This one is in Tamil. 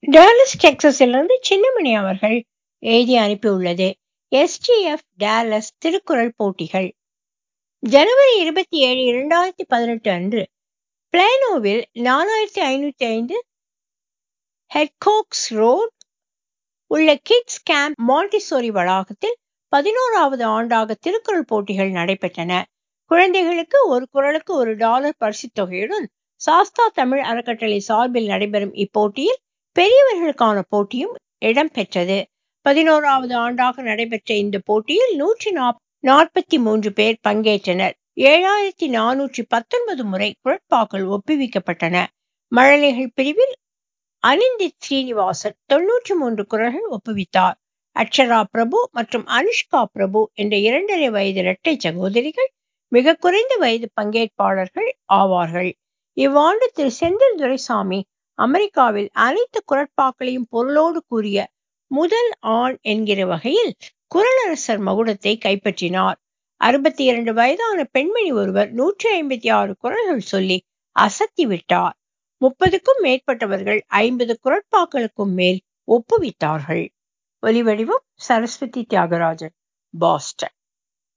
டாலஸ் டெக்சஸிலிருந்து சின்னமணி அவர்கள் எழுதி அனுப்பியுள்ளது எஸ்டிஎஃப் டாலஸ் திருக்குறள் போட்டிகள் ஜனவரி இருபத்தி ஏழு இரண்டாயிரத்தி பதினெட்டு அன்று பிளானோவில் நாலாயிரத்தி ஐநூத்தி ஐந்து ஹெட்கோக்ஸ் ரோட் உள்ள கிட்ஸ் கேம்ப் மாண்டிசோரி வளாகத்தில் பதினோராவது ஆண்டாக திருக்குறள் போட்டிகள் நடைபெற்றன குழந்தைகளுக்கு ஒரு குரலுக்கு ஒரு டாலர் பரிசுத் தொகையுடன் சாஸ்தா தமிழ் அறக்கட்டளை சார்பில் நடைபெறும் இப்போட்டியில் பெரியவர்களுக்கான போட்டியும் இடம்பெற்றது பதினோராவது ஆண்டாக நடைபெற்ற இந்த போட்டியில் நூற்றி நாற்பத்தி மூன்று பேர் பங்கேற்றனர் ஏழாயிரத்தி நானூற்றி பத்தொன்பது முறை குரட்பாக்கள் ஒப்புவிக்கப்பட்டன மழலைகள் பிரிவில் அனிந்தித் ஸ்ரீனிவாசன் தொன்னூற்றி மூன்று குரல்கள் ஒப்புவித்தார் அக்ஷரா பிரபு மற்றும் அனுஷ்கா பிரபு என்ற இரண்டரை வயது இரட்டை சகோதரிகள் மிக குறைந்த வயது பங்கேற்பாளர்கள் ஆவார்கள் இவ்வாண்டு திரு செந்தில் துரைசாமி அமெரிக்காவில் அனைத்து குரட்பாக்களையும் பொருளோடு கூறிய முதல் ஆண் என்கிற வகையில் குரலரசர் மகுடத்தை கைப்பற்றினார் அறுபத்தி இரண்டு வயதான பெண்மணி ஒருவர் நூற்றி ஐம்பத்தி ஆறு குரல்கள் சொல்லி அசத்தி விட்டார் முப்பதுக்கும் மேற்பட்டவர்கள் ஐம்பது குரட்பாக்களுக்கும் மேல் ஒப்புவித்தார்கள் ஒலிவடிவம் சரஸ்வதி தியாகராஜன் பாஸ்டன்